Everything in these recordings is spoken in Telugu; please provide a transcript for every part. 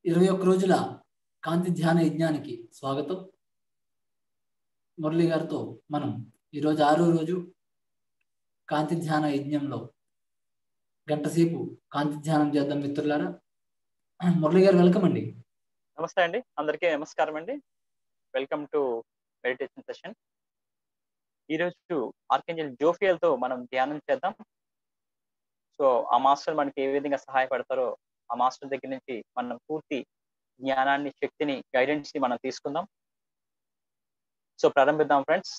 ఇరవై ఒక్క రోజుల కాంతి ధ్యాన యజ్ఞానికి స్వాగతం మురళి గారితో మనం ఈరోజు ఆరో రోజు కాంతి ధ్యాన యజ్ఞంలో గంట సేపు కాంతి ధ్యానం చేద్దాం మిత్రులారా మురళి గారు వెల్కమ్ అండి నమస్తే అండి అందరికీ నమస్కారం అండి వెల్కమ్ టు మెడిటేషన్ సెషన్ ఈరోజు ఆర్కేంజల్ జోఫియల్ తో మనం ధ్యానం చేద్దాం సో ఆ మాస్టర్ మనకి ఏ విధంగా సహాయపడతారో ఆ మాస్టర్ దగ్గర నుంచి మనం పూర్తి జ్ఞానాన్ని శక్తిని గైడెన్స్ ని మనం తీసుకుందాం సో ప్రారంభిద్దాం ఫ్రెండ్స్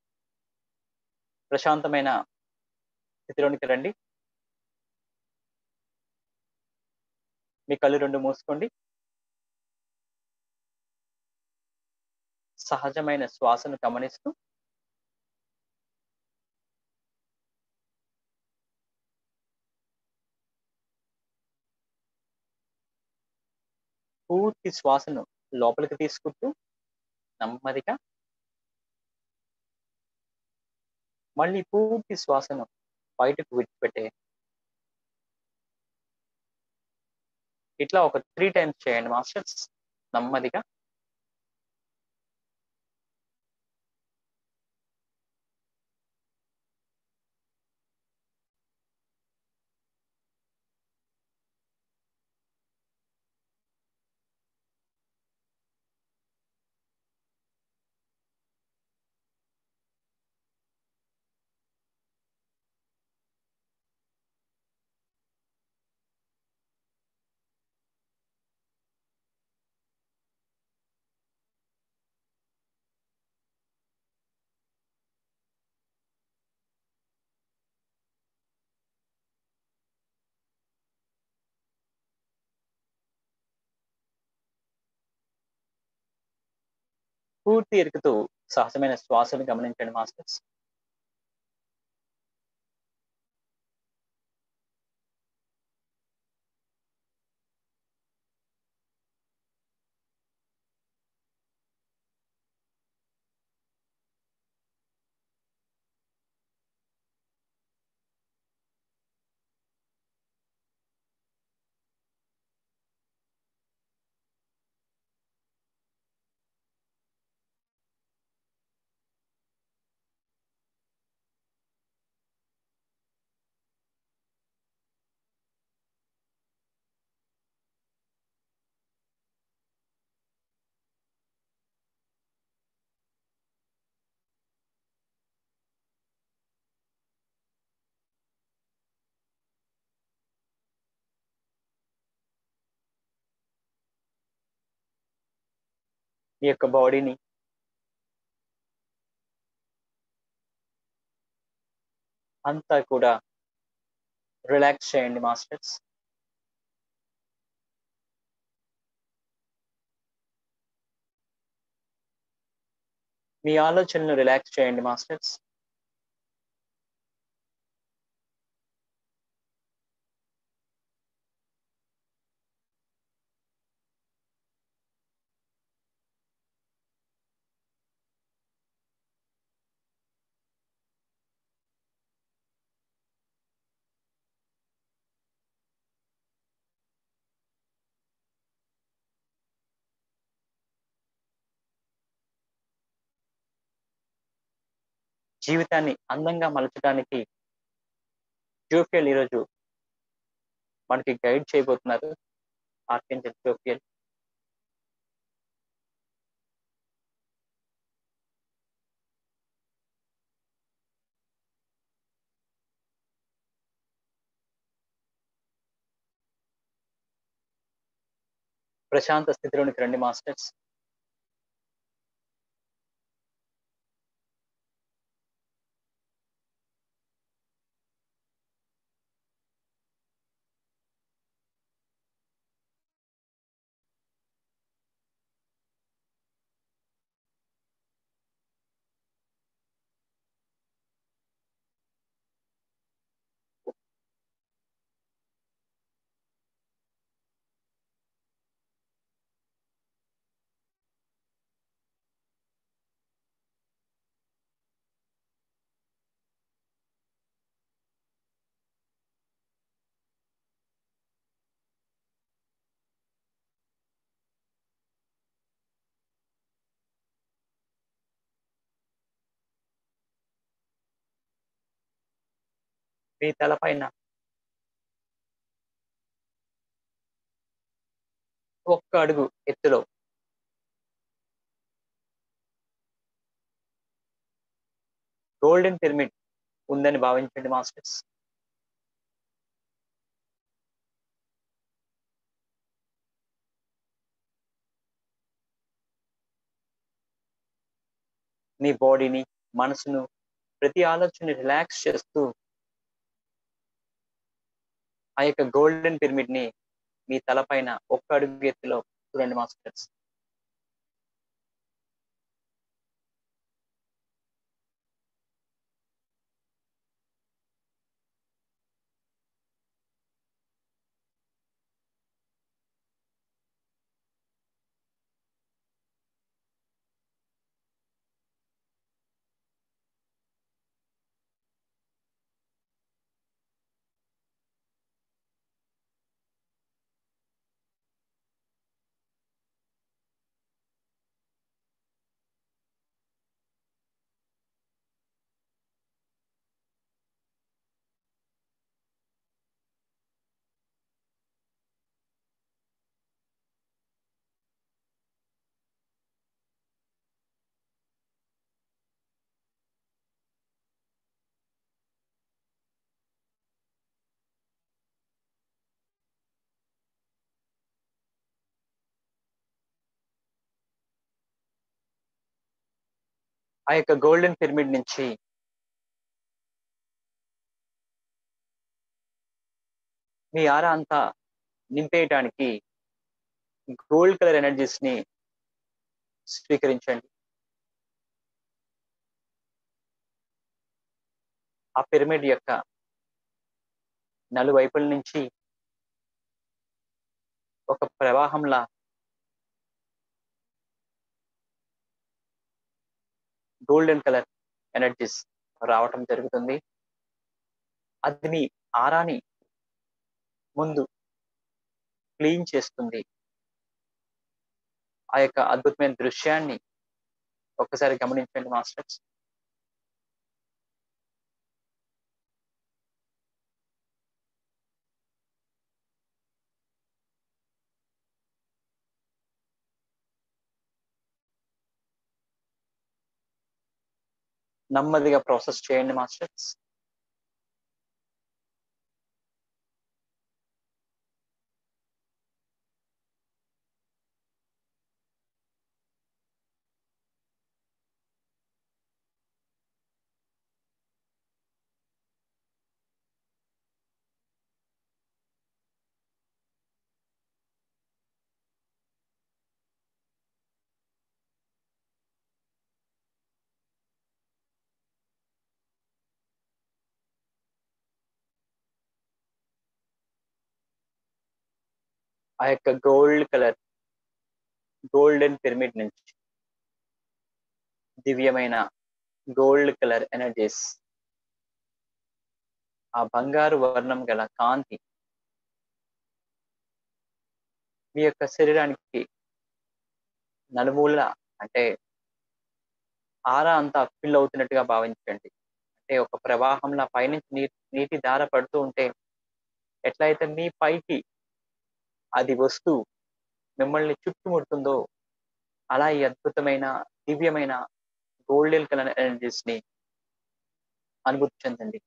ప్రశాంతమైన స్థితిలోనికి రండి మీ కళ్ళు రెండు మూసుకోండి సహజమైన శ్వాసను గమనిస్తూ పూర్తి శ్వాసను లోపలికి తీసుకుంటూ నెమ్మదిగా మళ్ళీ పూర్తి శ్వాసను బయటకు విడిచిపెట్టే ఇట్లా ఒక త్రీ టైమ్స్ చేయండి మాస్టర్స్ నెమ్మదిగా పూర్తి ఎరుకుతూ సహజమైన శ్వాసను గమనించండి మాస్టర్స్ మీ యొక్క బాడీని అంతా కూడా రిలాక్స్ చేయండి మాస్టర్స్ మీ ఆలోచనలు రిలాక్స్ చేయండి మాస్టర్స్ జీవితాన్ని అందంగా మలచడానికి జోఫియల్ ఈరోజు మనకి గైడ్ చేయబోతున్నారు ఆర్కెంజల్ జోఫియల్ ప్రశాంత స్థితిలోనికి రండి మాస్టర్స్ మీ తలపైన ఒక్క అడుగు ఎత్తులో గోల్డెన్ పిరమిడ్ ఉందని భావించండి మాస్టర్స్ మీ బాడీని మనసును ప్రతి ఆలోచన రిలాక్స్ చేస్తూ ఆ యొక్క గోల్డెన్ పిరమిడ్ ని మీ తలపైన ఒక్క అడుగు ఎత్తులో చూడండి మాస్టర్స్ ఆ యొక్క గోల్డెన్ పిరమిడ్ నుంచి మీ ఆరా అంతా నింపేయటానికి గోల్డ్ కలర్ ఎనర్జీస్ ని స్వీకరించండి ఆ పిరమిడ్ యొక్క నలువైపుల నుంచి ఒక ప్రవాహంలా గోల్డెన్ కలర్ ఎనర్జీస్ రావటం జరుగుతుంది అది మీ ఆరాని ముందు క్లీన్ చేస్తుంది ఆ యొక్క అద్భుతమైన దృశ్యాన్ని ఒక్కసారి గమనించండి మాస్టర్స్ నెమ్మదిగా ప్రాసెస్ చేయండి మాస్టర్స్ ఆ యొక్క గోల్డ్ కలర్ గోల్డెన్ పిరమిడ్ నుంచి దివ్యమైన గోల్డ్ కలర్ ఎనర్జీస్ ఆ బంగారు వర్ణం గల కాంతి మీ యొక్క శరీరానికి నలుమూల అంటే ఆరా అంతా ఫిల్ అవుతున్నట్టుగా భావించండి అంటే ఒక ప్రవాహంలా పైనుంచి నీ నీటి ధార పడుతూ ఉంటే ఎట్లయితే మీ పైకి అది వస్తూ మిమ్మల్ని చుట్టుముడుతుందో అలా ఈ అద్భుతమైన దివ్యమైన గోల్డెన్ కలర్ ఎనర్జీస్ ని అనుభూతి చెందండి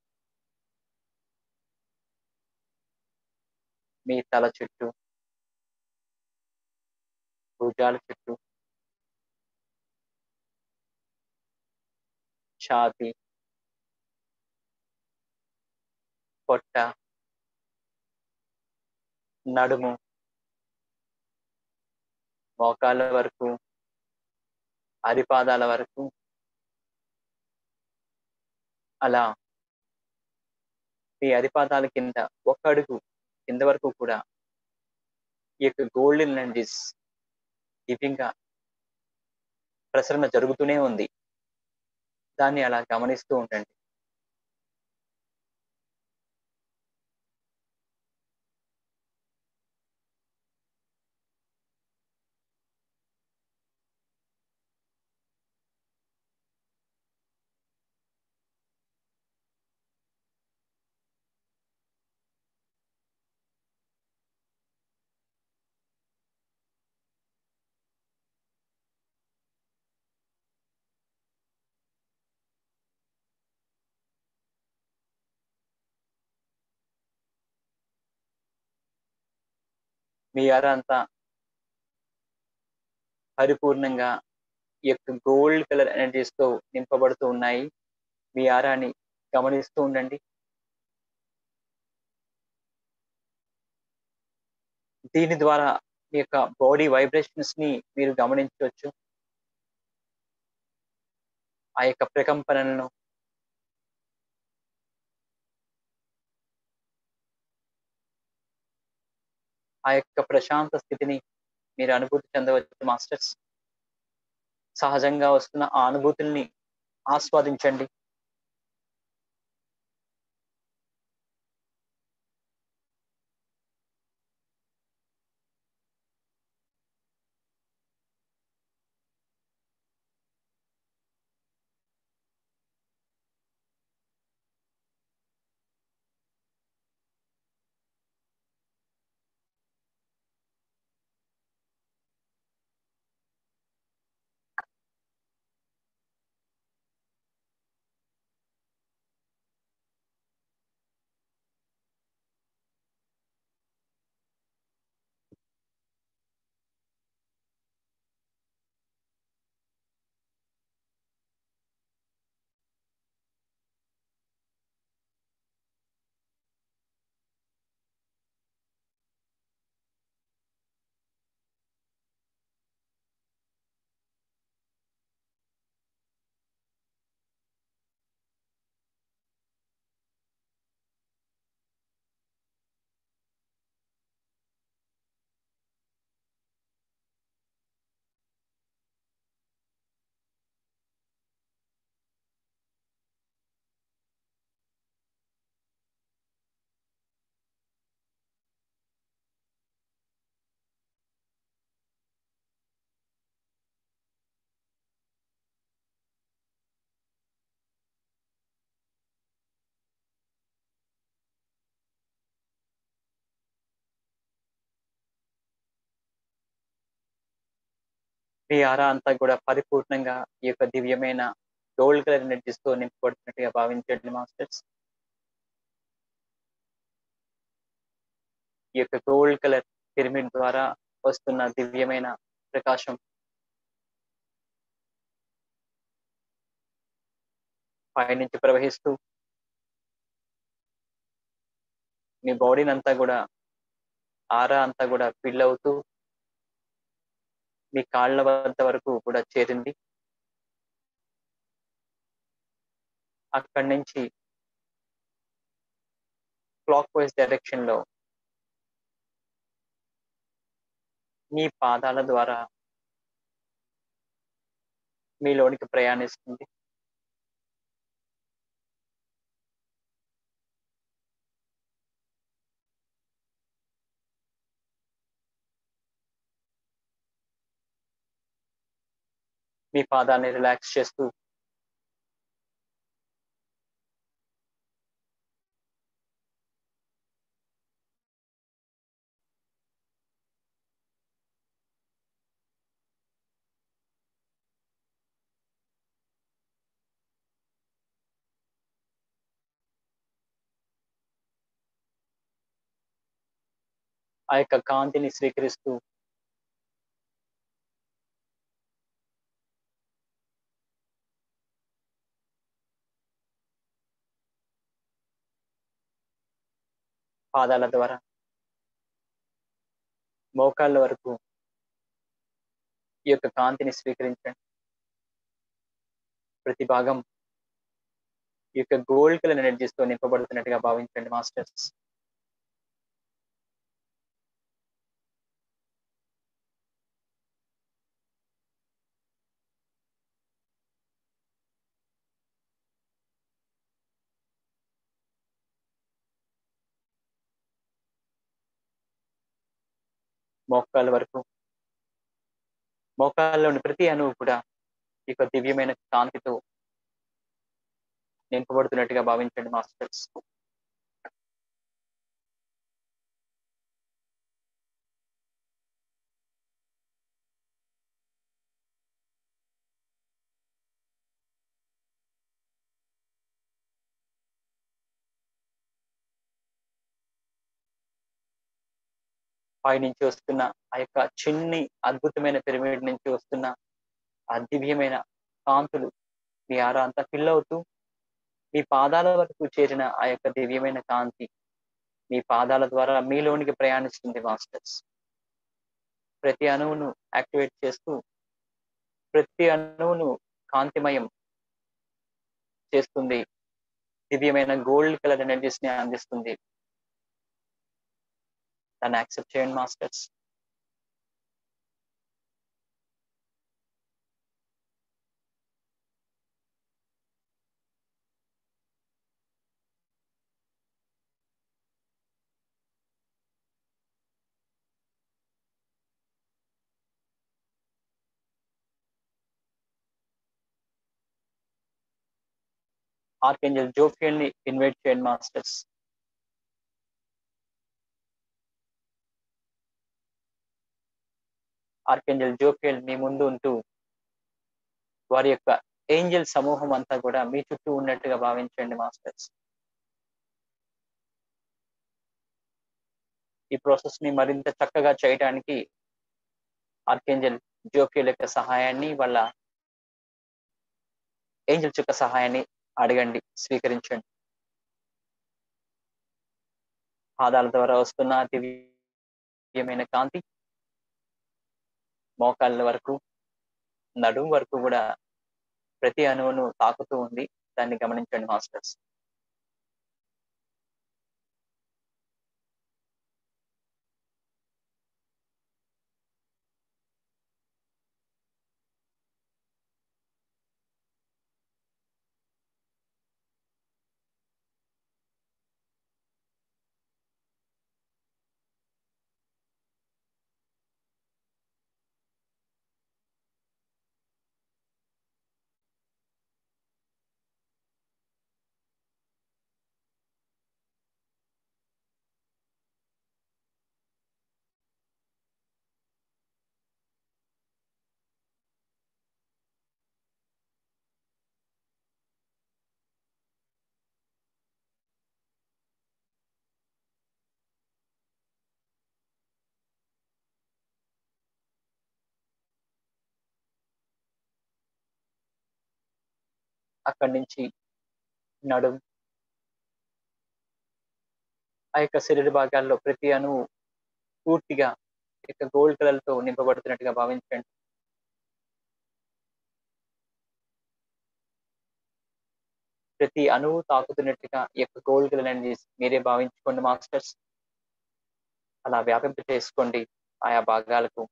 మీ తల చుట్టూ భుజాల చుట్టూ ఛాతి పొట్ట నడుము మోకాళ్ళ వరకు అరిపాదాల వరకు అలా మీ అరిపాదాల కింద ఒక అడుగు కింద వరకు కూడా ఈ యొక్క గోల్డెన్ ఎనర్జీస్ దివ్యంగా ప్రసరణ జరుగుతూనే ఉంది దాన్ని అలా గమనిస్తూ ఉండండి మీ అర అంతా పరిపూర్ణంగా ఈ యొక్క గోల్డ్ కలర్ ఎనర్జీస్ తో నింపబడుతూ ఉన్నాయి మీ ఆరాన్ని గమనిస్తూ ఉండండి దీని ద్వారా మీ యొక్క బాడీ వైబ్రేషన్స్ ని మీరు గమనించవచ్చు ఆ యొక్క ప్రకంపనలను ఆ యొక్క ప్రశాంత స్థితిని మీరు అనుభూతి చెందవచ్చు మాస్టర్స్ సహజంగా వస్తున్న ఆ అనుభూతుల్ని ఆస్వాదించండి మీ ఆరా అంతా కూడా పరిపూర్ణంగా ఈ యొక్క దివ్యమైన గోల్డ్ కలర్ ఎనర్జీస్ తో నింపబడుతున్నట్టుగా భావించండి మాస్టర్స్ ఈ యొక్క గోల్డ్ కలర్ పిరమిడ్ ద్వారా వస్తున్న దివ్యమైన ప్రకాశం పైనుంచి ప్రవహిస్తూ మీ బాడీని అంతా కూడా ఆరా అంతా కూడా ఫిల్ అవుతూ మీ కాళ్ళ వద్ద వరకు కూడా చేరింది అక్కడి నుంచి క్లాక్ వైజ్ డైరెక్షన్ లో మీ పాదాల ద్వారా మీలోనికి ప్రయాణిస్తుంది మీ పాదాన్ని రిలాక్స్ చేస్తూ ఆ యొక్క కాంతిని స్వీకరిస్తూ పాదాల ద్వారా మోకాళ్ళ వరకు ఈ యొక్క కాంతిని స్వీకరించండి ప్రతి భాగం ఈ యొక్క గోల్డ్ కలర్ ఎనర్జీస్ తో నింపబడుతున్నట్టుగా భావించండి మాస్టర్స్ మోకాళ్ళ వరకు మోకాళ్ళలోని ప్రతి అణువు కూడా ఈ యొక్క దివ్యమైన కాంతితో నింపబడుతున్నట్టుగా భావించండి మాస్టర్స్ పై నుంచి వస్తున్న ఆ యొక్క చిన్ని అద్భుతమైన పిరమిడ్ నుంచి వస్తున్న ఆ దివ్యమైన కాంతులు మీ ఆరా అంతా ఫిల్ అవుతూ మీ పాదాల వరకు చేరిన ఆ యొక్క దివ్యమైన కాంతి మీ పాదాల ద్వారా మీలోనికి ప్రయాణిస్తుంది మాస్టర్స్ ప్రతి అణువును యాక్టివేట్ చేస్తూ ప్రతి అణువును కాంతిమయం చేస్తుంది దివ్యమైన గోల్డ్ కలర్ ఎనర్జీస్ ని అందిస్తుంది దాన్ని యాక్సెప్ట్ చేయండి మాస్టర్స్ ఆర్కేంజల్ జోఫియల్ ని ఇన్వైట్ చేయండి మాస్టర్స్ ఆర్కేంజల్ జోఫియల్ మీ ముందు ఉంటూ వారి యొక్క ఏంజల్ సమూహం అంతా కూడా మీ చుట్టూ ఉన్నట్టుగా భావించండి మాస్టర్స్ ఈ ప్రాసెస్ ని మరింత చక్కగా చేయడానికి ఆర్కేంజల్ జోఫియల్ యొక్క సహాయాన్ని వాళ్ళ ఏంజల్స్ యొక్క సహాయాన్ని అడగండి స్వీకరించండి పాదాల ద్వారా వస్తున్న దివ్యమైన కాంతి మోకాళ్ళ వరకు నడుము వరకు కూడా ప్రతి అణువును తాకుతూ ఉంది దాన్ని గమనించండి మాస్టర్స్ అక్కడి నుంచి నడుం ఆ యొక్క శరీర భాగాల్లో ప్రతి అణువు పూర్తిగా యొక్క గోల్డ్ కలర్ తో నింపబడుతున్నట్టుగా భావించండి ప్రతి అణువు తాకుతున్నట్టుగా ఈ యొక్క గోల్డ్ కలర్ ఎనర్జీస్ మీరే భావించుకోండి మాస్టర్స్ అలా వ్యాపింప చేసుకోండి ఆయా భాగాలకు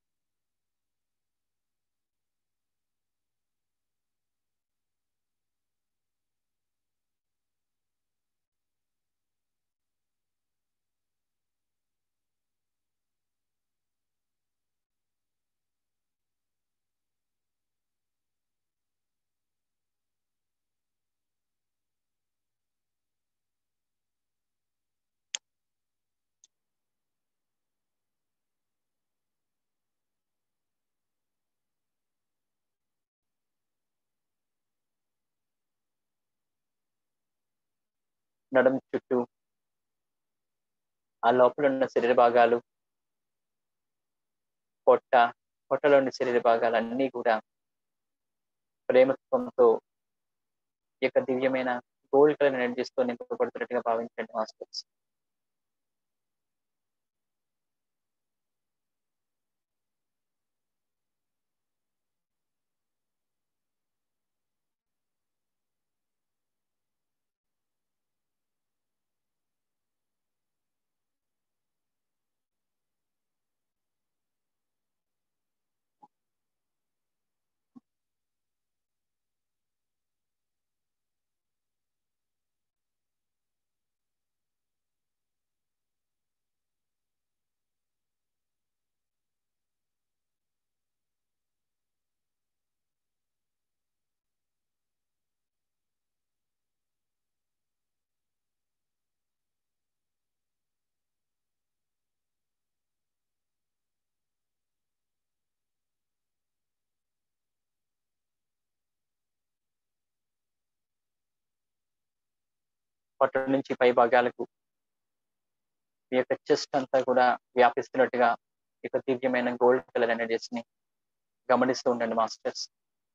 నడుం చుట్టూ ఆ లోపల ఉన్న శరీర భాగాలు పొట్ట పొట్టలోని శరీర భాగాలన్నీ కూడా ప్రేమత్వంతో ఈ యొక్క దివ్యమైన గోల్డ్ కలర్ ఎనర్జీస్ తో నింపబడుతున్నట్టుగా భావించండి మాస్టర్స్ పొట్ట నుంచి పై భాగాలకు మీ యొక్క చెస్ట్ అంతా కూడా వ్యాపిస్తున్నట్టుగా ఈ యొక్క దివ్యమైన గోల్డ్ కలర్ ఎనర్జీస్ ని గమనిస్తూ ఉండండి మాస్టర్స్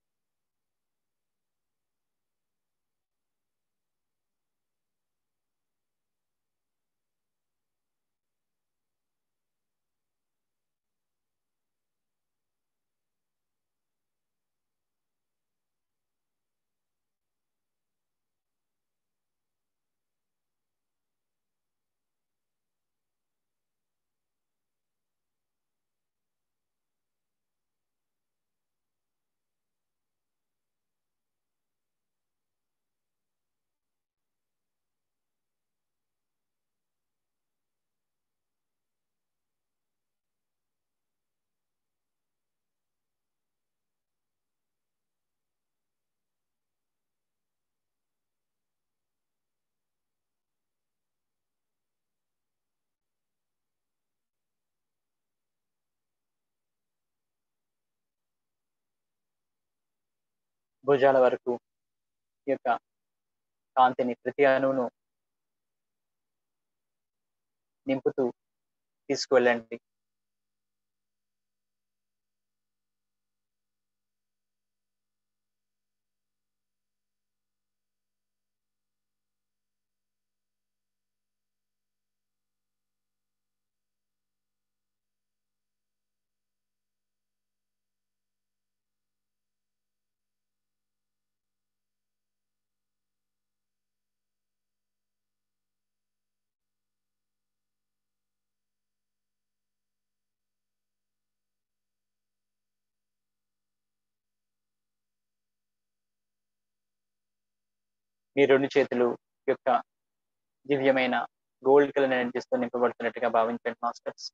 భుజాల వరకు ఈ యొక్క కాంతిని ప్రతి అణువును నింపుతూ తీసుకువెళ్ళండి మీ రెండు చేతులు యొక్క దివ్యమైన గోల్డ్ కలర్ ఎనర్జీస్తో నింపబడుతున్నట్టుగా భావించండి మాస్టర్స్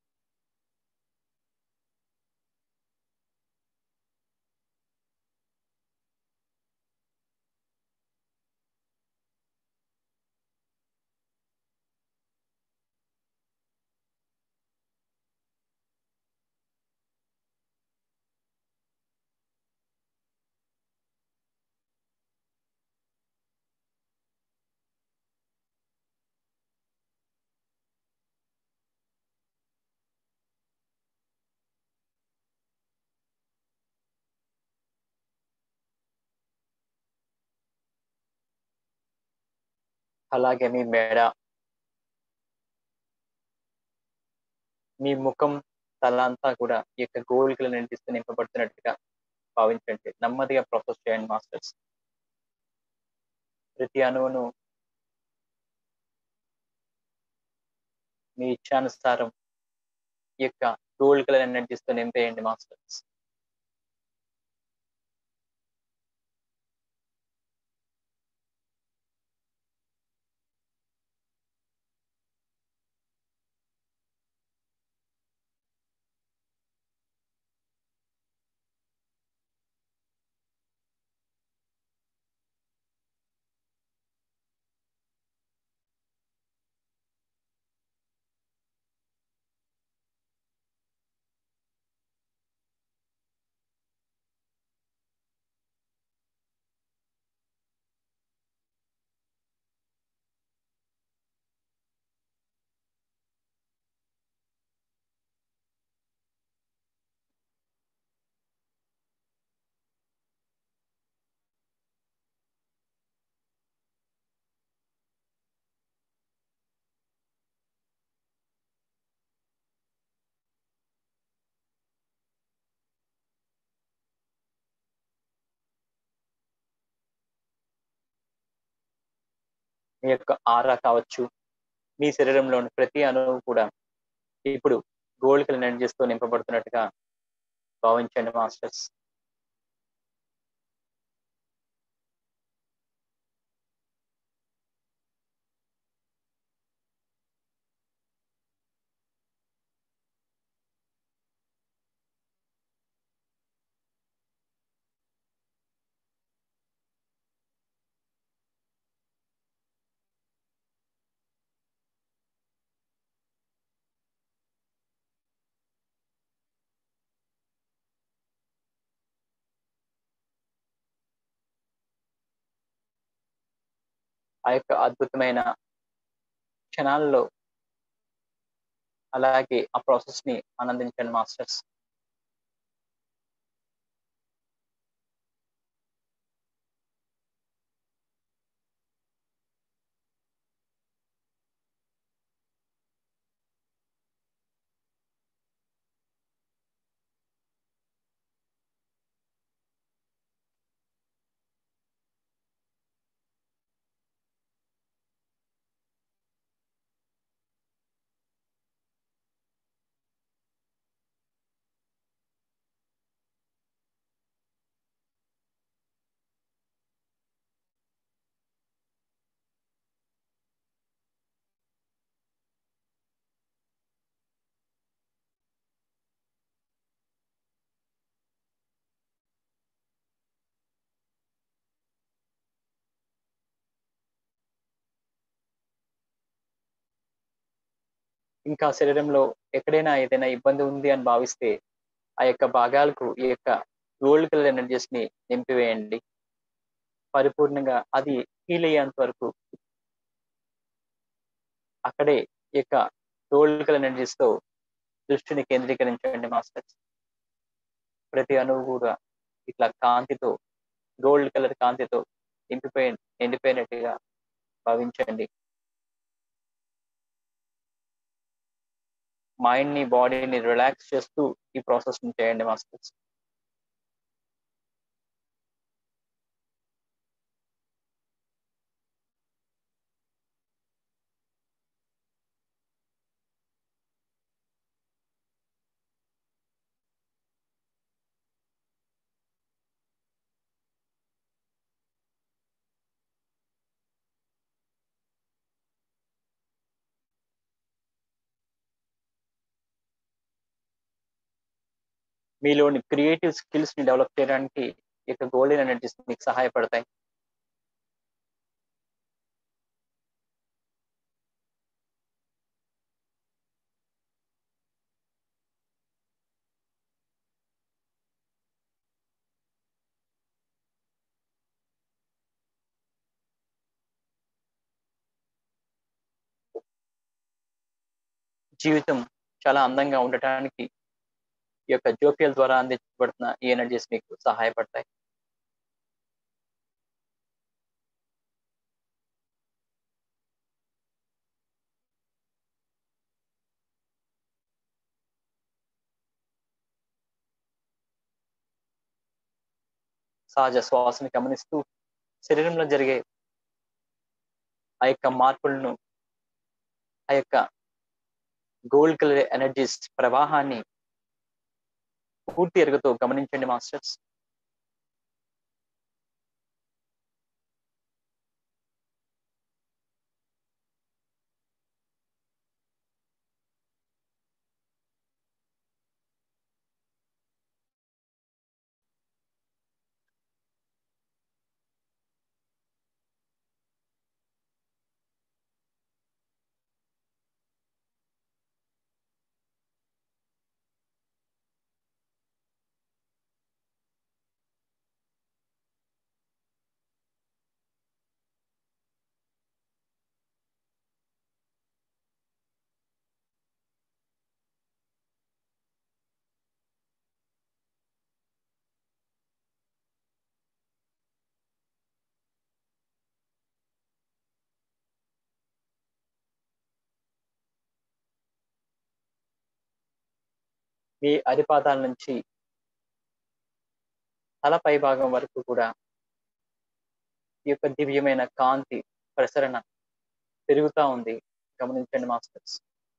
అలాగే మీ మెడ మీ ముఖం తల అంతా కూడా ఈ యొక్క గోల్డ్ కలర్ ఎనర్జీస్తో నింపబడుతున్నట్టుగా భావించండి నెమ్మదిగా ప్రాసెస్ చేయండి మాస్టర్స్ ప్రతి అణువును మీ ఇచ్చానుసారం ఈ యొక్క గోల్డ్ కలర్ ఎనర్జీస్తో నింపేయండి మాస్టర్స్ మీ యొక్క ఆరా కావచ్చు మీ శరీరంలోని ప్రతి అణువు కూడా ఇప్పుడు గోల్డ్ కలర్ ఎనర్జీస్తో నింపబడుతున్నట్టుగా భావించండి మాస్టర్స్ ఆ యొక్క అద్భుతమైన క్షణాల్లో అలాగే ఆ ప్రాసెస్ ని ఆనందించండి మాస్టర్స్ ఇంకా శరీరంలో ఎక్కడైనా ఏదైనా ఇబ్బంది ఉంది అని భావిస్తే ఆ యొక్క భాగాలకు ఈ యొక్క గోల్డ్ కలర్ ఎనర్జీస్ ని నింపివేయండి పరిపూర్ణంగా అది హీల్ అయ్యేంత వరకు అక్కడే ఈ యొక్క గోల్డ్ కలర్ ఎనర్జీస్ తో దృష్టిని కేంద్రీకరించండి మాస్టర్స్ ప్రతి అణువు కూడా ఇట్లా కాంతితో గోల్డ్ కలర్ కాంతితో నింపిపోయి నిండిపోయినట్టుగా భావించండి మైండ్ ని బాడీని రిలాక్స్ చేస్తూ ఈ ప్రాసెస్ ని చేయండి మాస్టర్స్ మీలోని క్రియేటివ్ స్కిల్స్ ని డెవలప్ చేయడానికి ఈ యొక్క గోల్డెన్ ఎనర్జీస్ మీకు సహాయపడతాయి జీవితం చాలా అందంగా ఉండటానికి ఈ యొక్క జోపియల్ ద్వారా అందించబడుతున్న ఈ ఎనర్జీస్ మీకు సహాయపడతాయి సహజ శ్వాసని గమనిస్తూ శరీరంలో జరిగే ఆ యొక్క మార్పులను ఆ యొక్క గోల్డ్ కలర్ ఎనర్జీస్ ప్రవాహాన్ని పూర్తి ఎరుగుతూ గమనించండి మాస్టర్స్ మీ అరిపాదాల నుంచి తల పై భాగం వరకు కూడా ఈ యొక్క దివ్యమైన కాంతి ప్రసరణ పెరుగుతా ఉంది గమనించండి మాస్టర్స్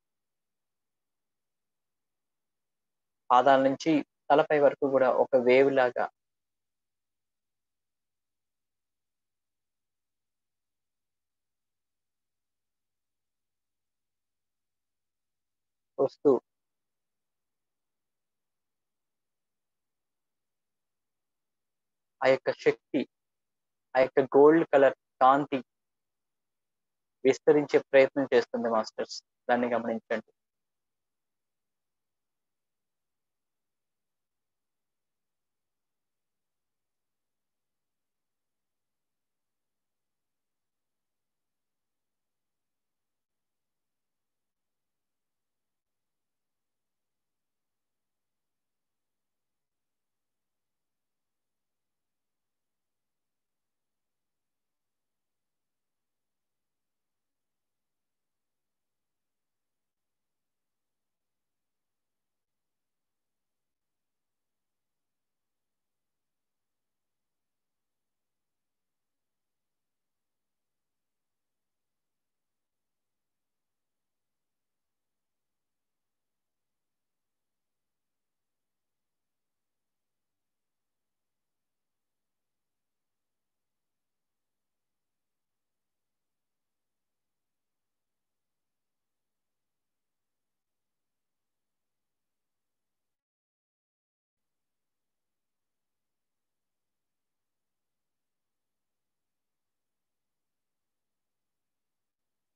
పాదాల నుంచి తలపై వరకు కూడా ఒక వేవ్ లాగా వస్తూ ఆ యొక్క శక్తి ఆ యొక్క గోల్డ్ కలర్ కాంతి విస్తరించే ప్రయత్నం చేస్తుంది మాస్టర్స్ దాన్ని గమనించండి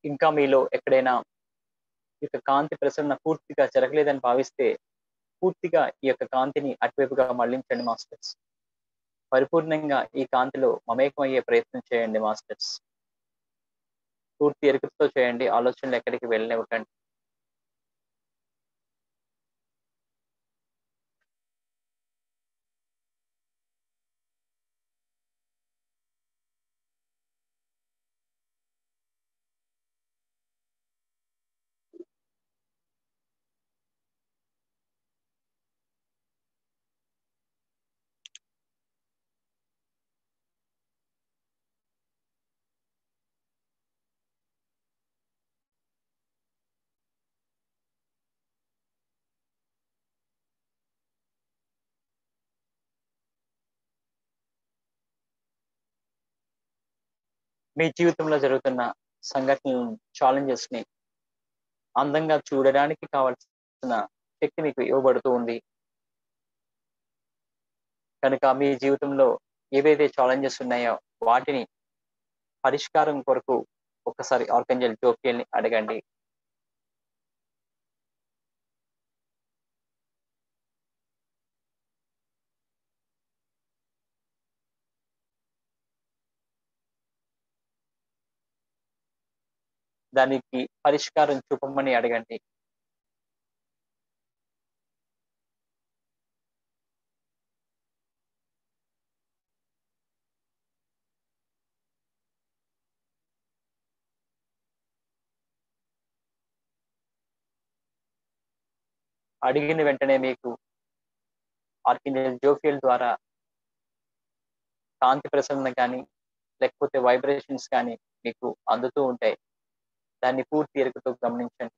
ఇంకా మీలో ఎక్కడైనా ఈ యొక్క కాంతి ప్రసరణ పూర్తిగా జరగలేదని భావిస్తే పూర్తిగా ఈ యొక్క కాంతిని అటువైపుగా మళ్లించండి మాస్టర్స్ పరిపూర్ణంగా ఈ కాంతిలో మమేకం అయ్యే ప్రయత్నం చేయండి మాస్టర్స్ పూర్తి ఎరుకతో చేయండి ఆలోచనలు ఎక్కడికి వెళ్ళనివ్వకండి మీ జీవితంలో జరుగుతున్న సంఘటనలను ఛాలెంజెస్ ని అందంగా చూడడానికి కావాల్సిన శక్తి మీకు ఇవ్వబడుతూ ఉంది కనుక మీ జీవితంలో ఏవైతే ఛాలెంజెస్ ఉన్నాయో వాటిని పరిష్కారం కొరకు ఒకసారి ఆర్కంజల్ జోకియల్ని అడగండి దానికి పరిష్కారం చూపమని అడగండి అడిగిన వెంటనే మీకు ఆర్కింజల్ జోఫియల్ ద్వారా కాంతి ప్రసరణ కానీ లేకపోతే వైబ్రేషన్స్ కానీ మీకు అందుతూ ఉంటాయి దాన్ని పూర్తి ఎరుకతో గమనించండి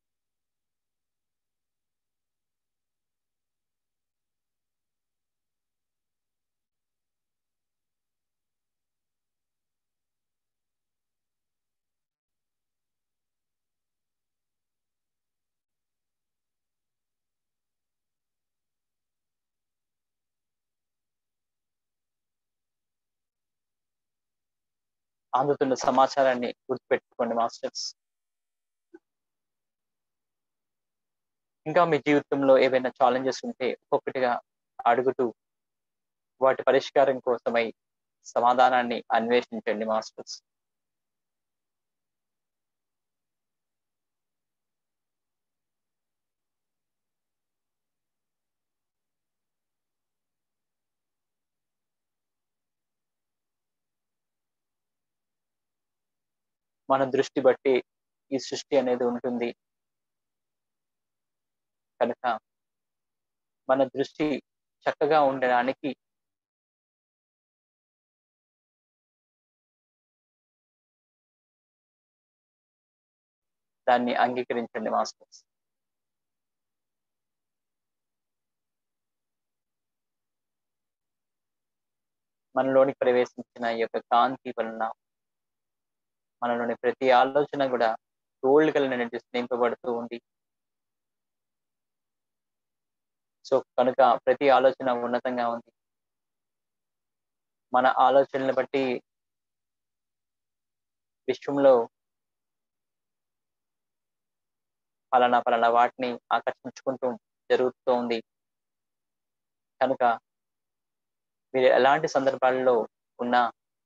అందుతున్న సమాచారాన్ని గుర్తుపెట్టుకోండి మాస్టర్స్ ఇంకా మీ జీవితంలో ఏవైనా ఛాలెంజెస్ ఉంటే ఒక్కొక్కటిగా అడుగుతూ వాటి పరిష్కారం కోసమై సమాధానాన్ని అన్వేషించండి మాస్టర్స్ మన దృష్టి బట్టి ఈ సృష్టి అనేది ఉంటుంది కనుక మన దృష్టి చక్కగా ఉండడానికి దాన్ని అంగీకరించండి మాస్టర్స్ మనలోని ప్రవేశించిన ఈ యొక్క కాంతి వలన మనలోని ప్రతి ఆలోచన కూడా గోల్డ్ కలర్ అనేది నింపబడుతూ ఉంది సో కనుక ప్రతి ఆలోచన ఉన్నతంగా ఉంది మన ఆలోచనలు బట్టి విశ్వంలో పలానా పలానా వాటిని ఆకర్షించుకుంటూ జరుగుతూ ఉంది కనుక మీరు ఎలాంటి సందర్భాల్లో ఉన్నా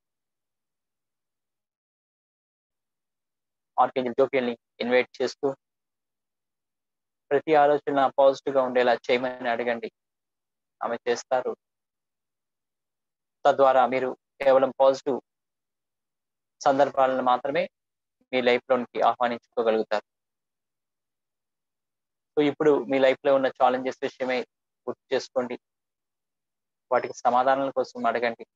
ఆర్కేంజల్ జోకియల్ని ఇన్వైట్ చేస్తూ ప్రతి ఆలోచన పాజిటివ్ గా ఉండేలా చేయమని అడగండి ఆమె చేస్తారు తద్వారా మీరు కేవలం పాజిటివ్ సందర్భాలను మాత్రమే మీ లైఫ్ లోనికి ఆహ్వానించుకోగలుగుతారు సో ఇప్పుడు మీ లైఫ్ లో ఉన్న ఛాలెంజెస్ విషయమై గుర్తు చేసుకోండి వాటికి సమాధానాల కోసం అడగండి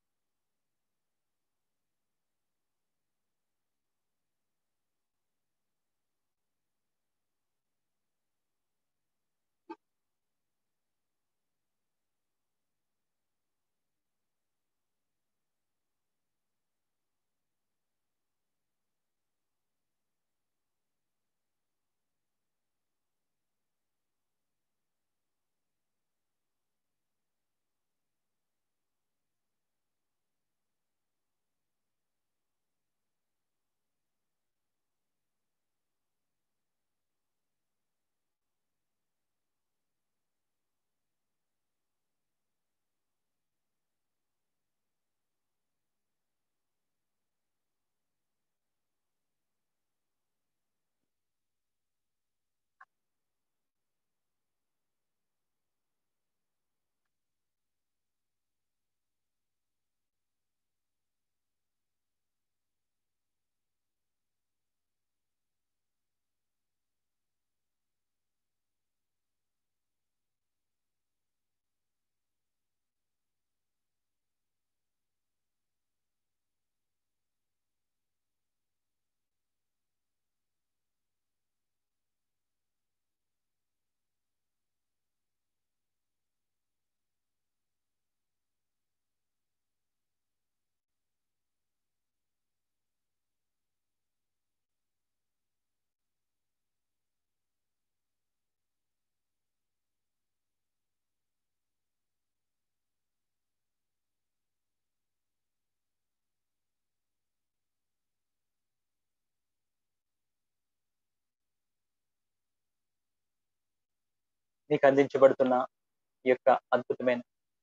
మీకు అందించబడుతున్న ఈ యొక్క అద్భుతమైన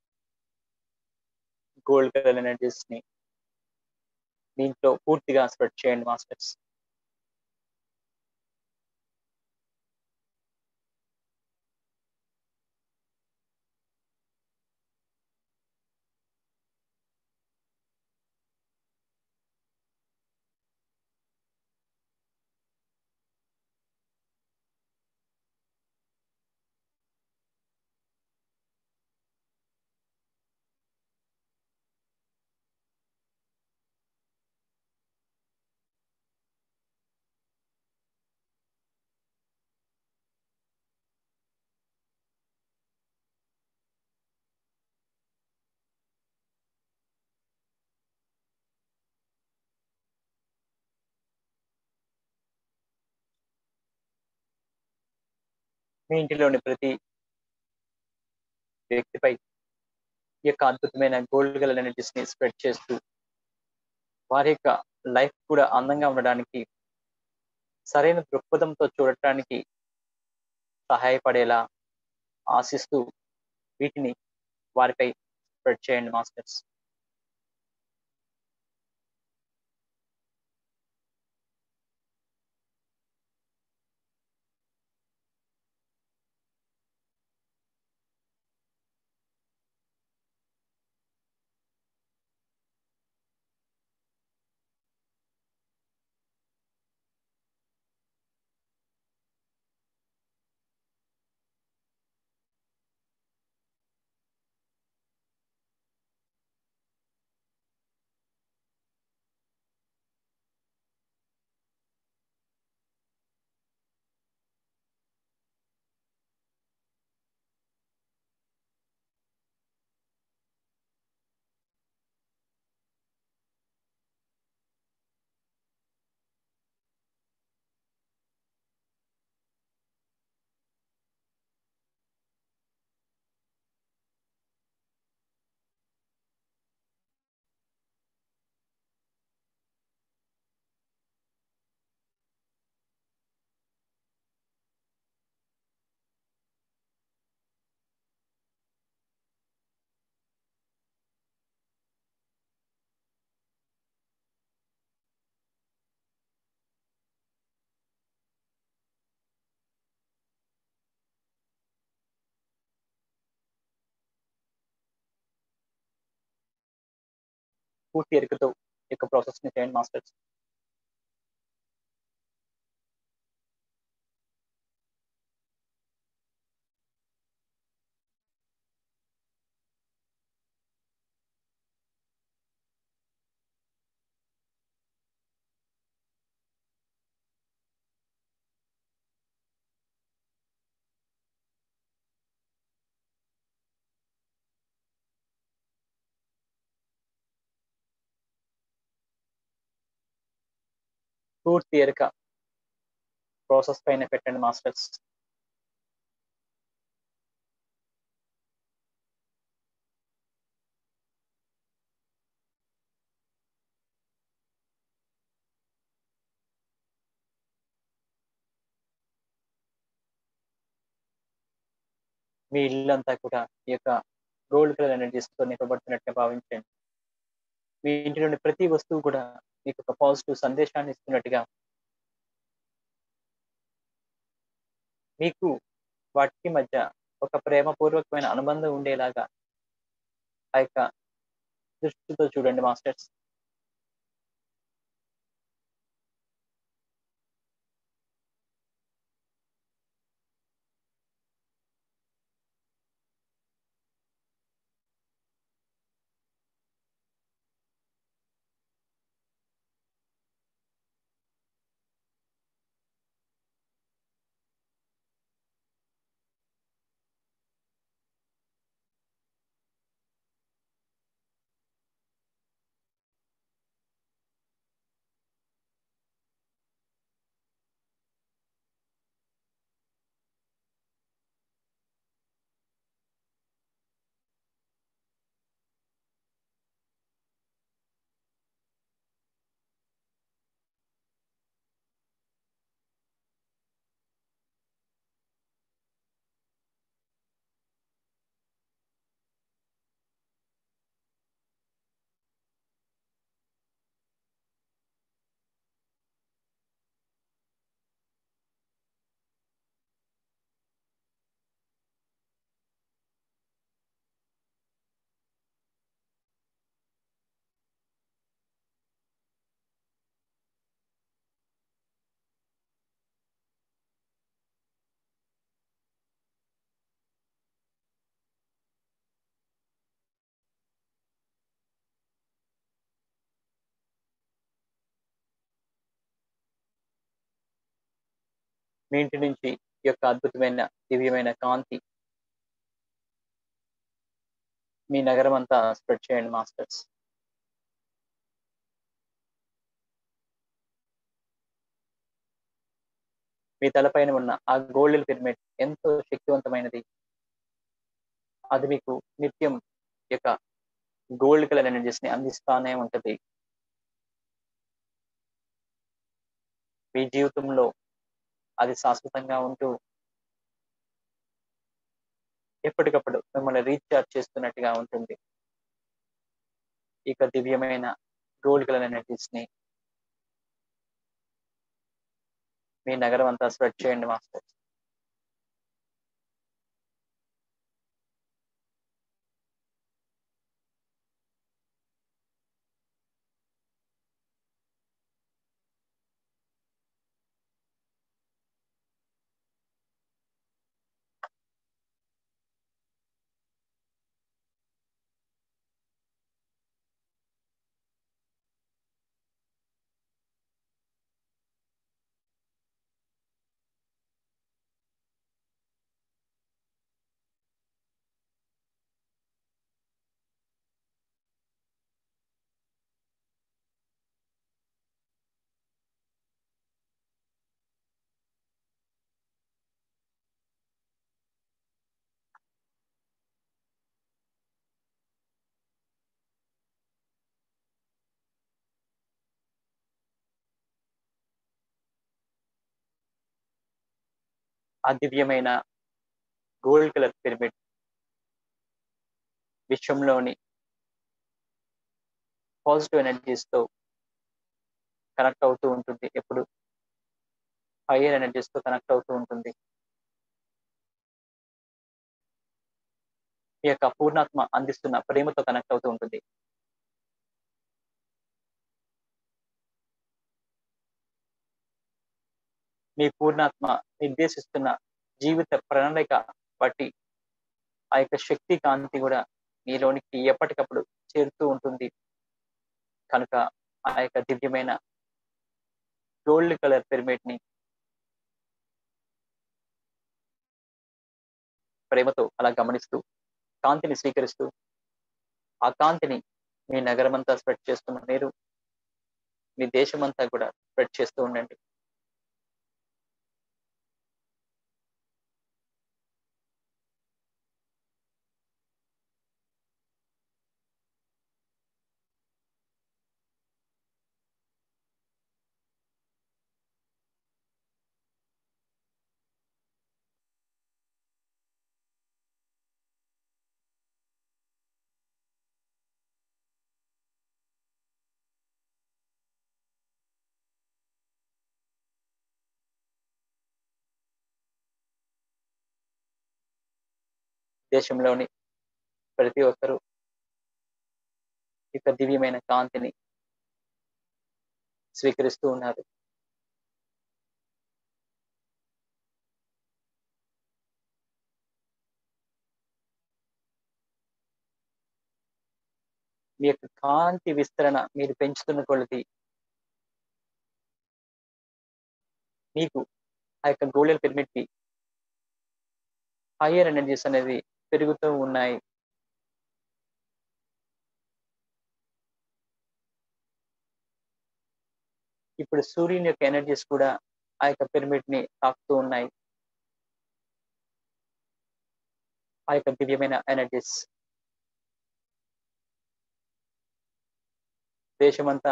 గోల్డ్ కలర్ ఎనర్జీస్ ని దీంట్లో పూర్తిగా స్ప్రెడ్ చేయండి మాస్టర్స్ మీ ఇంటిలోని ప్రతి వ్యక్తిపై ఈ యొక్క అద్భుతమైన గోల్డ్ కలర్ ఎనర్జీస్ ని స్ప్రెడ్ చేస్తూ వారి యొక్క లైఫ్ కూడా అందంగా ఉండడానికి సరైన దృక్పథంతో చూడటానికి సహాయపడేలా ఆశిస్తూ వీటిని వారిపై స్ప్రెడ్ చేయండి మాస్టర్స్ పూర్తి ఎరుకతో ఈ యొక్క ప్రాసెస్ ని చేయండి మాస్టర్స్ పూర్తి ఎరుక ప్రాసెస్ పైన పెట్టండి మాస్టర్స్ మీ ఇల్లంతా కూడా ఈ యొక్క గోల్డ్ కలర్ ఎనర్జీస్ తో నింపబడుతున్నట్టుగా భావించండి మీ ఇంటిలోని ప్రతి వస్తువు కూడా మీకు ఒక పాజిటివ్ సందేశాన్ని ఇస్తున్నట్టుగా మీకు వాటికి మధ్య ఒక ప్రేమపూర్వకమైన అనుబంధం ఉండేలాగా ఆ యొక్క దృష్టితో చూడండి మాస్టర్స్ మీ ఇంటి నుంచి ఈ యొక్క అద్భుతమైన దివ్యమైన కాంతి మీ నగరం అంతా స్ప్రెడ్ చేయండి మాస్టర్స్ మీ తలపైన ఉన్న ఆ గోల్డెన్ పిరమిడ్ ఎంతో శక్తివంతమైనది అది మీకు నిత్యం యొక్క గోల్డ్ కలర్ ఎనర్జీస్ ని అందిస్తానే ఉంటది మీ జీవితంలో అది శాశ్వతంగా ఉంటూ ఎప్పటికప్పుడు మిమ్మల్ని రీఛార్జ్ చేస్తున్నట్టుగా ఉంటుంది ఇక దివ్యమైన గోల్డ్ కలర్ ఎనర్జీస్ ని మీ నగరం అంతా స్ప్రెడ్ చేయండి మాస్టర్ ఆ దివ్యమైన గోల్డ్ కలర్ పిరమిడ్ విశ్వంలోని పాజిటివ్ ఎనర్జీస్ తో కనెక్ట్ అవుతూ ఉంటుంది ఎప్పుడు హైయర్ ఎనర్జీస్ తో కనెక్ట్ అవుతూ ఉంటుంది ఈ యొక్క పూర్ణాత్మ అందిస్తున్న ప్రేమతో కనెక్ట్ అవుతూ ఉంటుంది మీ పూర్ణాత్మ నిర్దేశిస్తున్న జీవిత ప్రణాళిక బట్టి ఆ యొక్క శక్తి కాంతి కూడా మీలోనికి ఎప్పటికప్పుడు చేరుతూ ఉంటుంది కనుక ఆ యొక్క దివ్యమైన గోల్డ్ కలర్ పిరమిడ్ ని ప్రేమతో అలా గమనిస్తూ కాంతిని స్వీకరిస్తూ ఆ కాంతిని మీ నగరమంతా స్ప్రెడ్ చేస్తున్న మీరు మీ దేశమంతా కూడా స్ప్రెడ్ చేస్తూ ఉండండి దేశంలోని ప్రతి ఒక్కరూ యొక్క దివ్యమైన కాంతిని స్వీకరిస్తూ ఉన్నారు మీ యొక్క కాంతి విస్తరణ మీరు పెంచుతున్న కొలది మీకు ఆ యొక్క గోల్డెన్ పిరమిడ్ కి హయ్యర్ ఎనర్జీస్ అనేది పెరుగుతూ ఉన్నాయి ఇప్పుడు సూర్యుని యొక్క ఎనర్జీస్ కూడా ఆ యొక్క పిరమిడ్ ని తాకుతూ ఉన్నాయి ఆ యొక్క దివ్యమైన ఎనర్జీస్ దేశమంతా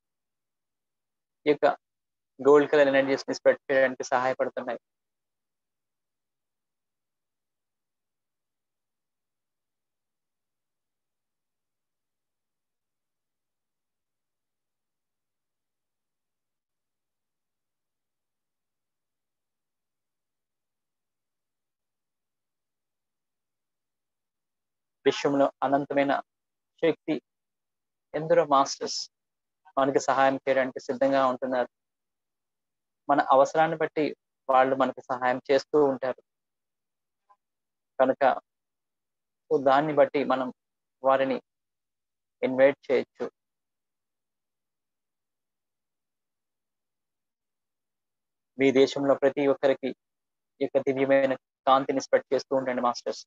ఈ యొక్క గోల్డ్ కలర్ ఎనర్జీస్ ని స్ప్రెడ్ చేయడానికి సహాయపడుతున్నాయి విశ్వంలో అనంతమైన శక్తి ఎందరో మాస్టర్స్ మనకి సహాయం చేయడానికి సిద్ధంగా ఉంటున్నారు మన అవసరాన్ని బట్టి వాళ్ళు మనకి సహాయం చేస్తూ ఉంటారు కనుక సో దాన్ని బట్టి మనం వారిని ఇన్వైట్ చేయొచ్చు మీ దేశంలో ప్రతి ఒక్కరికి ఈ యొక్క దివ్యమైన కాంతిని స్ప్రెడ్ చేస్తూ ఉండండి మాస్టర్స్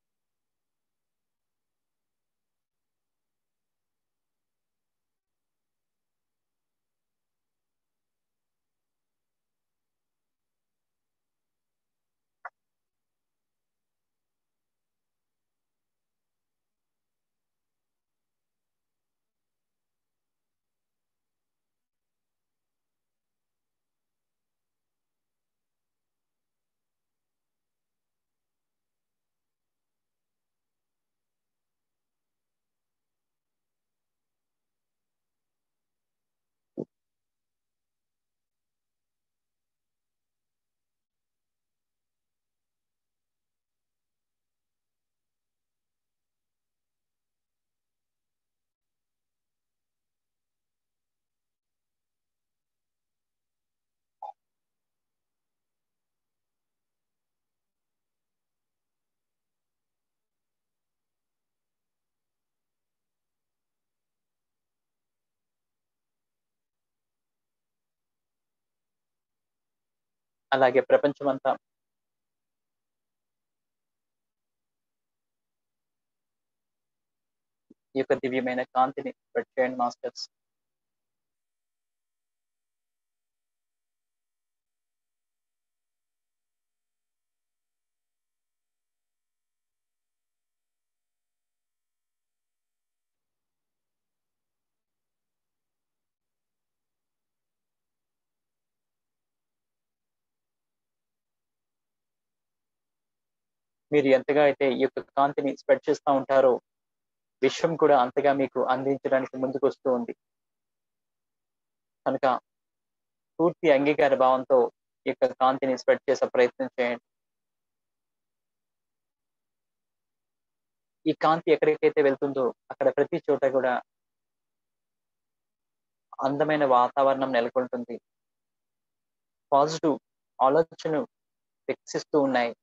అలాగే ప్రపంచమంతా ఈ యొక్క దివ్యమైన కాంతిని స్ప్రెడ్ చేయండి మాస్టర్స్ మీరు ఎంతగా అయితే ఈ యొక్క కాంతిని స్ప్రెడ్ చేస్తూ ఉంటారో విశ్వం కూడా అంతగా మీకు అందించడానికి ముందుకు వస్తూ ఉంది కనుక పూర్తి అంగీకార భావంతో ఈ యొక్క కాంతిని స్ప్రెడ్ చేసే ప్రయత్నం చేయండి ఈ కాంతి ఎక్కడికైతే వెళ్తుందో అక్కడ ప్రతి చోట కూడా అందమైన వాతావరణం నెలకొంటుంది పాజిటివ్ ఆలోచనలు వికసిస్తూ ఉన్నాయి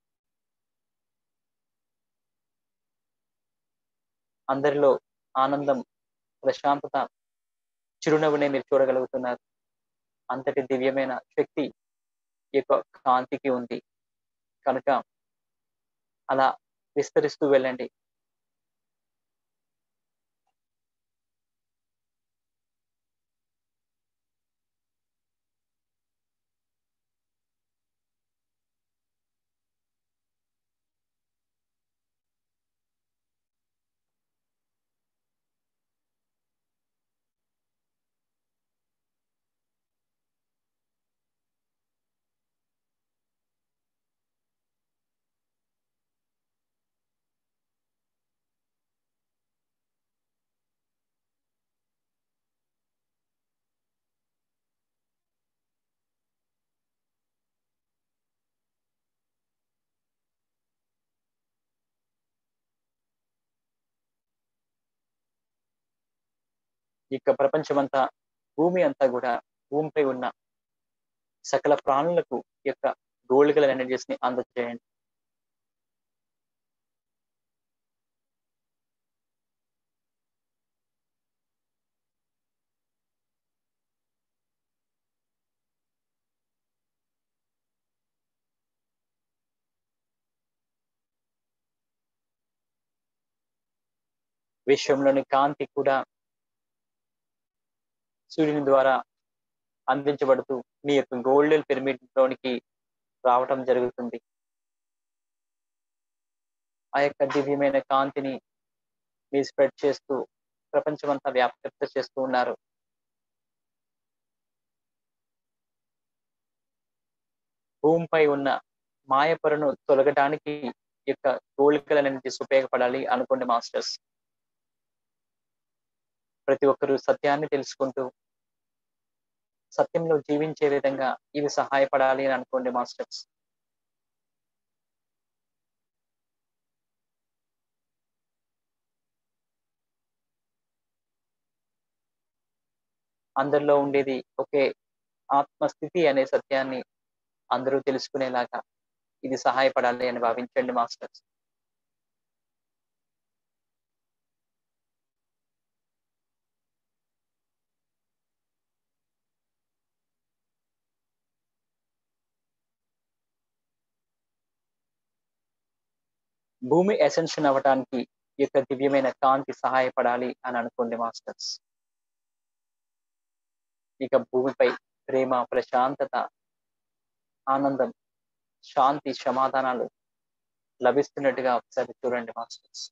అందరిలో ఆనందం ప్రశాంతత చిరునవ్వునే మీరు చూడగలుగుతున్నారు అంతటి దివ్యమైన శక్తి ఈ యొక్క కాంతికి ఉంది కనుక అలా విస్తరిస్తూ వెళ్ళండి ఈ యొక్క ప్రపంచమంతా భూమి అంతా కూడా భూమిపై ఉన్న సకల ప్రాణులకు ఈ యొక్క గోల్డ్ ఎనర్జీస్ ని అందజేయండి విశ్వంలోని కాంతి కూడా సూర్యుని ద్వారా అందించబడుతూ మీ యొక్క గోల్డెన్ పిరమిడ్ లోనికి రావటం జరుగుతుంది ఆ యొక్క దివ్యమైన కాంతిని మీ స్ప్రెడ్ చేస్తూ ప్రపంచమంతా వ్యాప్త చేస్తూ ఉన్నారు భూమిపై ఉన్న మాయపరను తొలగడానికి ఈ యొక్క గోల్డ్ ఎనర్జీస్ ఉపయోగపడాలి అనుకోండి మాస్టర్స్ ప్రతి ఒక్కరూ సత్యాన్ని తెలుసుకుంటూ సత్యంలో జీవించే విధంగా ఇవి సహాయపడాలి అని అనుకోండి మాస్టర్స్ అందరిలో ఉండేది ఒకే ఆత్మస్థితి అనే సత్యాన్ని అందరూ తెలుసుకునేలాగా ఇది సహాయపడాలి అని భావించండి మాస్టర్స్ భూమి ఎసెన్షన్ అవ్వటానికి ఈ యొక్క దివ్యమైన కాంతి సహాయపడాలి అని అనుకోండి మాస్టర్స్ ఇక భూమిపై ప్రేమ ప్రశాంతత ఆనందం శాంతి సమాధానాలు లభిస్తున్నట్టుగా ఒకసారి చూడండి మాస్టర్స్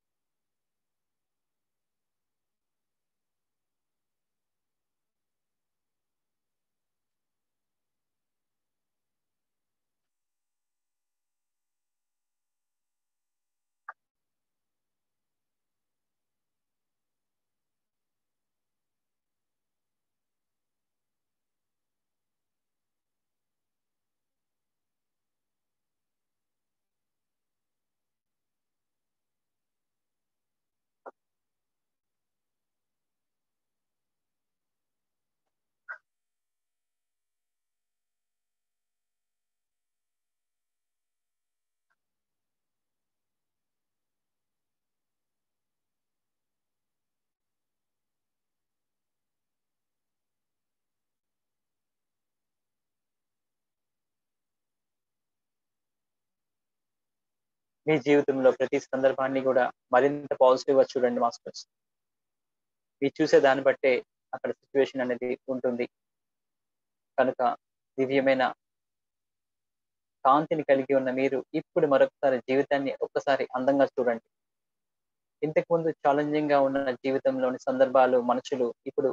మీ జీవితంలో ప్రతి సందర్భాన్ని కూడా మరింత పాజిటివ్ గా చూడండి మాస్టర్స్ మీరు చూసే దాన్ని బట్టే అక్కడ సిచ్యువేషన్ అనేది ఉంటుంది కనుక దివ్యమైన కాంతిని కలిగి ఉన్న మీరు ఇప్పుడు మరొకసారి జీవితాన్ని ఒక్కసారి అందంగా చూడండి ఇంతకు ముందు ఛాలెంజింగ్ గా ఉన్న జీవితంలోని సందర్భాలు మనుషులు ఇప్పుడు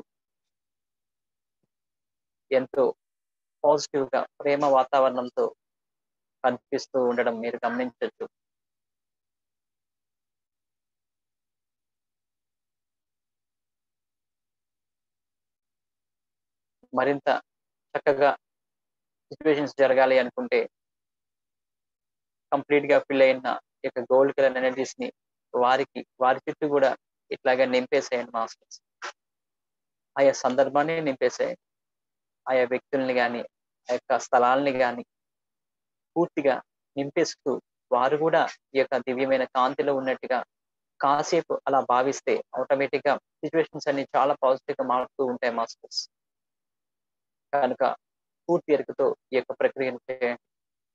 ఎంతో పాజిటివ్ గా ప్రేమ వాతావరణంతో కనిపిస్తూ ఉండడం మీరు గమనించవచ్చు మరింత చక్కగా సిచ్యువేషన్స్ జరగాలి అనుకుంటే కంప్లీట్ గా ఫిల్ అయిన ఈ యొక్క గోల్డ్ కలర్ ఎనర్జీస్ ని వారికి వారి చుట్టూ కూడా ఇట్లాగా నింపేసేయండి మాస్టర్స్ ఆయా సందర్భాన్ని నింపేసేయండి ఆయా వ్యక్తుల్ని కానీ ఆ యొక్క స్థలాల్ని కానీ పూర్తిగా నింపేస్తూ వారు కూడా ఈ యొక్క దివ్యమైన కాంతిలో ఉన్నట్టుగా కాసేపు అలా భావిస్తే ఆటోమేటిక్ గా సిచ్యువేషన్స్ అన్ని చాలా పాజిటివ్ గా మారుతూ ఉంటాయి మాస్టర్స్ కనుక పూర్తి ఎరుకతో ఈ యొక్క ప్రక్రియను చేయండి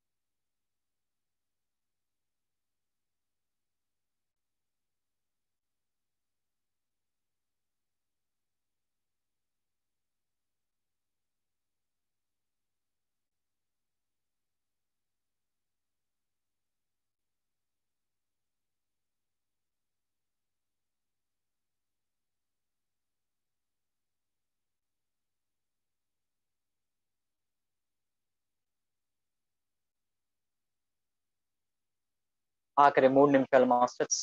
ఆఖరి మూడు నిమిషాలు మాస్టర్స్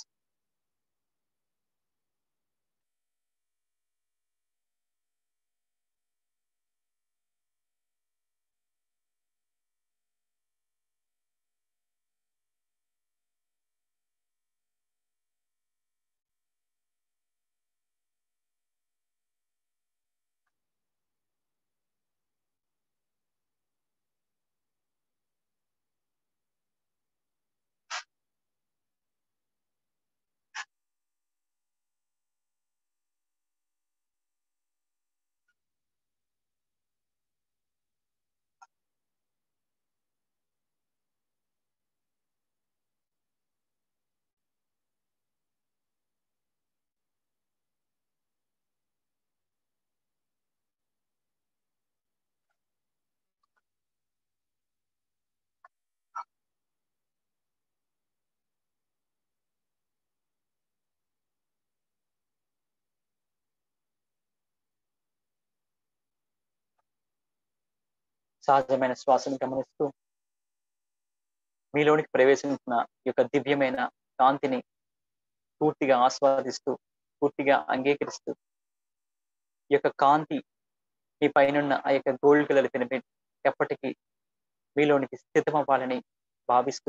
సహజమైన శ్వాసను గమనిస్తూ మీలోనికి ప్రవేశించిన ఈ యొక్క దివ్యమైన కాంతిని పూర్తిగా ఆస్వాదిస్తూ పూర్తిగా అంగీకరిస్తూ ఈ యొక్క కాంతి మీ పైనున్న ఆ యొక్క గోల్డ్ కలర్ పిరమిడ్ ఎప్పటికీ మీలోనికి స్థితమవ్వాలని భావిస్తూ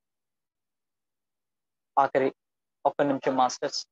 ఆఖరి ఒక్క నిమిషం మాస్టర్స్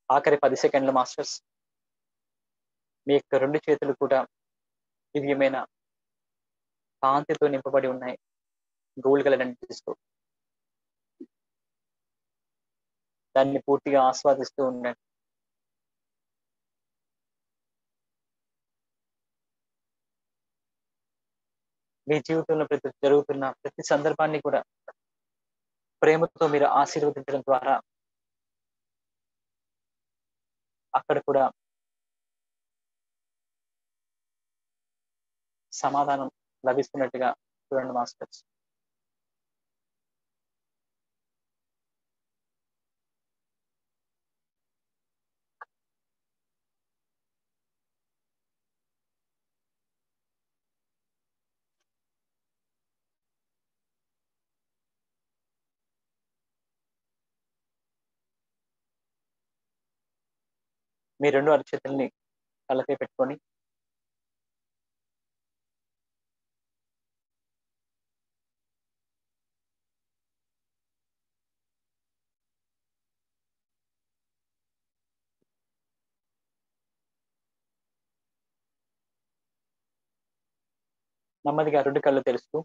ఆఖరి పది సెకండ్లు మాస్టర్స్ మీ యొక్క రెండు చేతులు కూడా దివ్యమైన కాంతితో నింపబడి ఉన్నాయి గోల్డ్ కలర్ అనిపిస్తూ దాన్ని పూర్తిగా ఆస్వాదిస్తూ ఉండండి మీ జీవితంలో ప్రతి జరుగుతున్న ప్రతి సందర్భాన్ని కూడా ప్రేమతో మీరు ఆశీర్వదించడం ద్వారా అక్కడ కూడా సమాధానం లభిస్తున్నట్టుగా చూడండి మాస్టర్స్ మీ రెండు అరచేతుల్ని కళ్ళపై పెట్టుకొని నెమ్మదిగా రెండు కళ్ళు తెరుస్తూ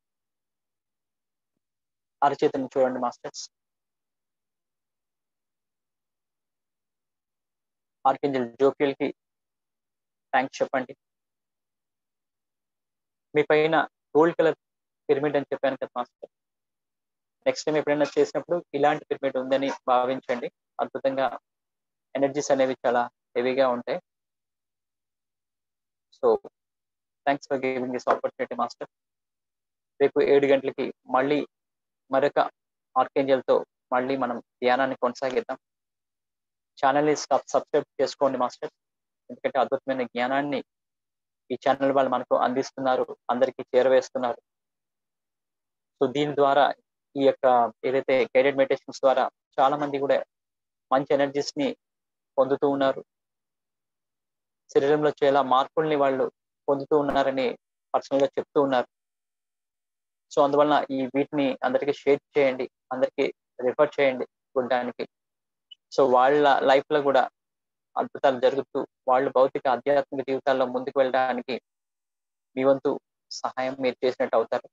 అరచేతులను చూడండి మాస్టర్స్ ఆర్కింజల్ జోకియల్ కి థ్యాంక్స్ చెప్పండి మీ పైన గోల్డ్ కలర్ పిరమిడ్ అని చెప్పాను కదా మాస్టర్ నెక్స్ట్ టైం ఎప్పుడైనా చేసినప్పుడు ఇలాంటి పిరమిడ్ ఉందని భావించండి అద్భుతంగా ఎనర్జీస్ అనేవి చాలా హెవీగా ఉంటాయి so thanks for giving this opportunity master రేపు ఏడు గంటలకి మళ్ళీ మరొక ఆర్కేంజల్తో మళ్ళీ మనం ధ్యానాన్ని కొనసాగిద్దాం ఛానల్ని సబ్స్క్రైబ్ చేసుకోండి మాస్టర్ ఎందుకంటే అద్భుతమైన జ్ఞానాన్ని ఈ ఛానల్ వాళ్ళు మనకు అందిస్తున్నారు అందరికీ చేరవేస్తున్నారు సో దీని ద్వారా ఈ యొక్క ఏదైతే గైడెడ్ మెడిటేషన్స్ ద్వారా చాలా మంది కూడా మంచి ఎనర్జీస్ ని పొందుతూ ఉన్నారు శరీరంలో చాలా మార్పుల్ని వాళ్ళు పొందుతూ ఉన్నారని పర్సనల్ గా చెప్తూ ఉన్నారు సో అందువలన ఈ వీటిని అందరికీ షేర్ చేయండి అందరికీ రిఫర్ చేయండి చూడడానికి సో వాళ్ళ లైఫ్ లో కూడా అద్భుతాలు జరుగుతూ వాళ్ళు భౌతిక ఆధ్యాత్మిక జీవితాల్లో ముందుకు వెళ్ళడానికి మీ వంతు సహాయం మీరు చేసినట్టు అవుతారు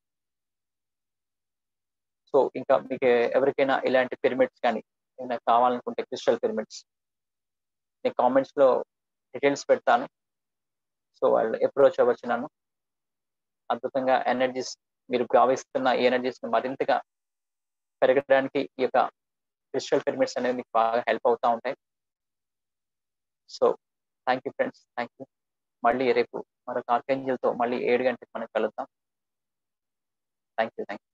సో ఇంకా మీకు ఎవరికైనా ఇలాంటి పిరమిడ్స్ కానీ ఏమైనా కావాలనుకుంటే క్రిస్టల్ పిరమిడ్స్ నేను కామెంట్స్ లో డీటెయిల్స్ పెడతాను సో వాళ్ళు అప్రోచ్ అవ్వచ్చు నన్ను అద్భుతంగా ఎనర్జీస్ మీరు భావిస్తున్న ఈ ఎనర్జీస్ మరింతగా పెరగడానికి ఈ యొక్క క్రిస్టల్ పిరమిడ్స్ అనేవి మీకు బాగా హెల్ప్ అవుతూ ఉంటాయి so thank you friends thank you మళ్ళీ రేపు మరొక ఆర్కేంజల్తో మళ్ళీ ఏడు గంటలకు మనం కలుద్దాం థ్యాంక్ యూ థ్యాంక్ యూ